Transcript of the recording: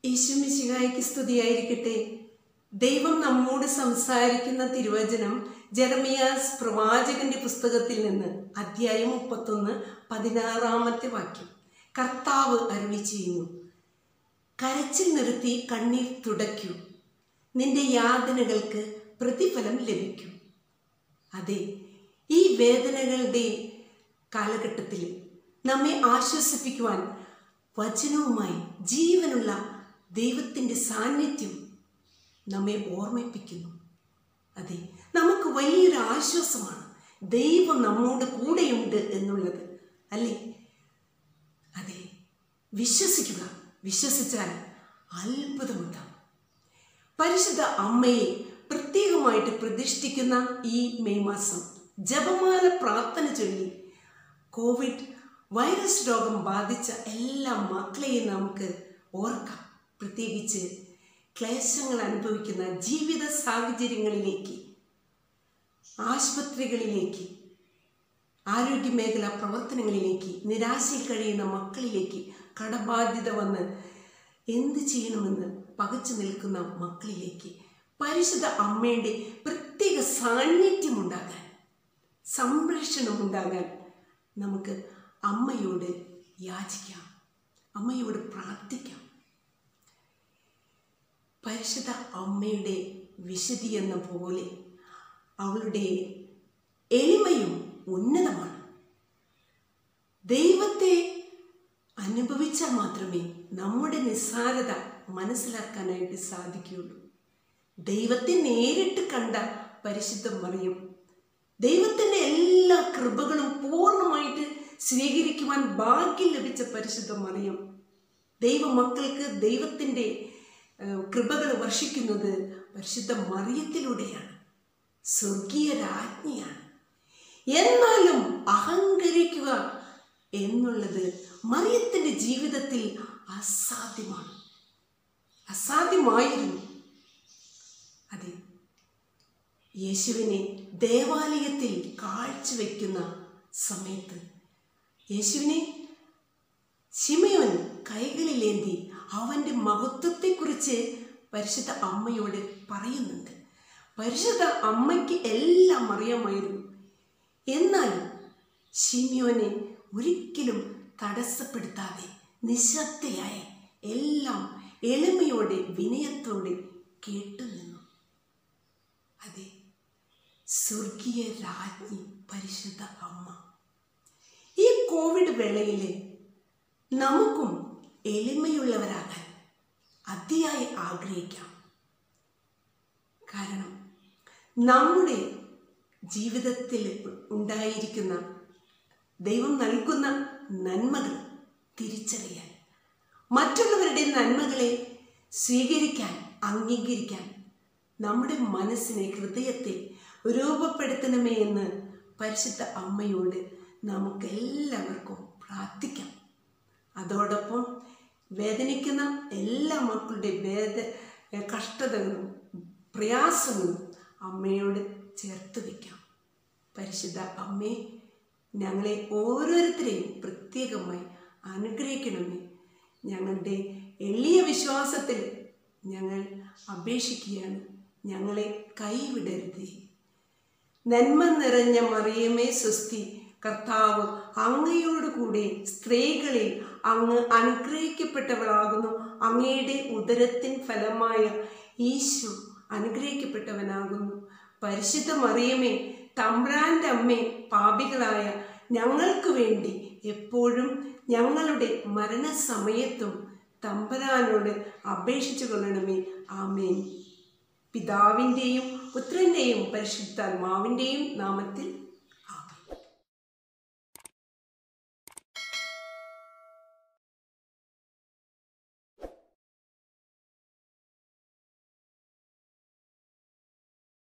യേശുമിശിഹായ്ക്ക് സ്തുതിയായിരിക്കട്ടെ ദൈവം നമ്മോട് സംസാരിക്കുന്ന തിരുവചനം ജെറമിയാസ് പ്രവാചകന്റെ പുസ്തകത്തിൽ നിന്ന് അധ്യായം മുപ്പത്തൊന്ന് പതിനാറാമത്തെ വാക്യം കർത്താവ് അരുളി ചെയ്യുന്നു കരച്ചിൽ നിർത്തി കണ്ണീർ തുടയ്ക്കൂ നിന്റെ യാതനകൾക്ക് പ്രതിഫലം ലഭിക്കും അതെ ഈ വേദനകളുടെ കാലഘട്ടത്തിൽ നമ്മെ ആശ്വസിപ്പിക്കുവാൻ വചനവുമായി ജീവനുള്ള ദൈവത്തിൻ്റെ സാന്നിധ്യം നമ്മെ ഓർമ്മിപ്പിക്കുന്നു അതെ നമുക്ക് വലിയൊരു ആശ്വാസമാണ് ദൈവം നമ്മോട് കൂടെയുണ്ട് എന്നുള്ളത് അല്ലേ അതെ വിശ്വസിക്കുക വിശ്വസിച്ചാൽ അത്ഭുതമുണ്ടാകും പരിശുദ്ധ അമ്മയെ പ്രത്യേകമായിട്ട് പ്രതിഷ്ഠിക്കുന്ന ഈ മെയ് മാസം ജപമാല പ്രാർത്ഥന ചൊല്ലി കോവിഡ് വൈറസ് രോഗം ബാധിച്ച എല്ലാ മക്കളെയും നമുക്ക് ഓർക്കാം പ്രത്യേകിച്ച് ക്ലേശങ്ങൾ അനുഭവിക്കുന്ന ജീവിത സാഹചര്യങ്ങളിലേക്ക് ആശുപത്രികളിലേക്ക് ആരോഗ്യമേഖല പ്രവർത്തനങ്ങളിലേക്ക് നിരാശയിൽ കഴിയുന്ന മക്കളിലേക്ക് കടബാധ്യത വന്ന് എന്ത് ചെയ്യണമെന്ന് പകച്ചു നിൽക്കുന്ന മക്കളിലേക്ക് പരിശുദ്ധ അമ്മയുടെ പ്രത്യേക സാന്നിധ്യമുണ്ടാകാൻ സംരക്ഷണമുണ്ടാകാൻ നമുക്ക് അമ്മയോട് യാചിക്കാം അമ്മയോട് പ്രാർത്ഥിക്കാം പരിശുദ്ധ അമ്മയുടെ വിശുദ്ധി എന്ന പോലെ അവളുടെ എളിമയും ഉന്നതമാണ് ദൈവത്തെ അനുഭവിച്ചാൽ മാത്രമേ നമ്മുടെ നിസ്സാരത മനസ്സിലാക്കാനായിട്ട് സാധിക്കുകയുള്ളൂ ദൈവത്തെ നേരിട്ട് കണ്ട പരിശുദ്ധ മറിയും ദൈവത്തിൻ്റെ എല്ലാ കൃപകളും പൂർണ്ണമായിട്ട് സ്വീകരിക്കുവാൻ ഭാഗ്യം ലഭിച്ച പരിശുദ്ധ മറിയം ദൈവമക്കൾക്ക് ദൈവത്തിൻ്റെ കൃപകൾ വർഷിക്കുന്നത് പരിശുദ്ധ മറിയത്തിലൂടെയാണ് സ്വർഗീയ രാജ്ഞിയാണ് എന്നാലും അഹങ്കരിക്കുക എന്നുള്ളത് മറിയത്തിൻ്റെ ജീവിതത്തിൽ അസാധ്യമാണ് അസാധ്യമായിരുന്നു അതെ യേശുവിനെ ദേവാലയത്തിൽ കാഴ്ചവെക്കുന്ന സമയത്ത് യേശുവിനെ ശിമയോൻ കൈകളിലേന്തി അവൻ്റെ മഹത്വത്തെക്കുറിച്ച് പരിശുദ്ധ അമ്മയോട് പറയുന്നുണ്ട് പരിശുദ്ധ അമ്മയ്ക്ക് എല്ലാം അറിയാമായിരുന്നു എന്നാലും ഷിമിയോനെ ഒരിക്കലും തടസ്സപ്പെടുത്താതെ നിശബ്ദയായി എല്ലാം എളിമയോടെ വിനയത്തോടെ കേട്ടുനിന്നു അതെ സ്വർഗീയ രാജ്ഞി പരിശുദ്ധ അമ്മ ഈ കോവിഡ് വേളയിൽ നമുക്കും എളിമയുള്ളവരാകാൻ അതിയായി ആഗ്രഹിക്കാം കാരണം നമ്മുടെ ജീവിതത്തിൽ ഉണ്ടായിരിക്കുന്ന ദൈവം നൽകുന്ന നന്മകൾ തിരിച്ചറിയാൻ മറ്റുള്ളവരുടെ നന്മകളെ സ്വീകരിക്കാൻ അംഗീകരിക്കാൻ നമ്മുടെ മനസ്സിനെ ഹൃദയത്തെ രൂപപ്പെടുത്തണമേ എന്ന് പരിശുദ്ധ അമ്മയോട് നമുക്കെല്ലാവർക്കും പ്രാർത്ഥിക്കാം അതോടൊപ്പം വേദനിക്കുന്ന എല്ലാ മക്കളുടെ വേദ കഷ്ടതകളും പ്രയാസങ്ങളും അമ്മയോട് ചേർത്ത് വയ്ക്കാം പരിശുദ്ധ അമ്മേ ഞങ്ങളെ ഓരോരുത്തരെയും പ്രത്യേകമായി അനുഗ്രഹിക്കണമേ ഞങ്ങളുടെ എളിയ വിശ്വാസത്തിൽ ഞങ്ങൾ അപേക്ഷിക്കുകയാണ് ഞങ്ങളെ കൈവിടരുതേ നന്മ നിറഞ്ഞ മറിയമേ സ്വസ്തി കർത്താവ് അങ്ങയോടുകൂടെ സ്ത്രീകളിൽ അങ്ങ് അനുഗ്രഹിക്കപ്പെട്ടവളാകുന്നു അങ്ങയുടെ ഉദരത്തിൻ ഫലമായ ഈശോ അനുഗ്രഹിക്കപ്പെട്ടവനാകുന്നു പരിശുദ്ധ മറിയമേ തമ്പ്രാൻ്റെ അമ്മേ പാപികളായ ഞങ്ങൾക്ക് വേണ്ടി എപ്പോഴും ഞങ്ങളുടെ മരണസമയത്തും തമ്പരാനോട് അപേക്ഷിച്ചു കൊള്ളണമേ ആമേൻ പിതാവിൻ്റെയും പുത്രൻ്റെയും പരിശുദ്ധാത്മാവിൻ്റെയും നാമത്തിൽ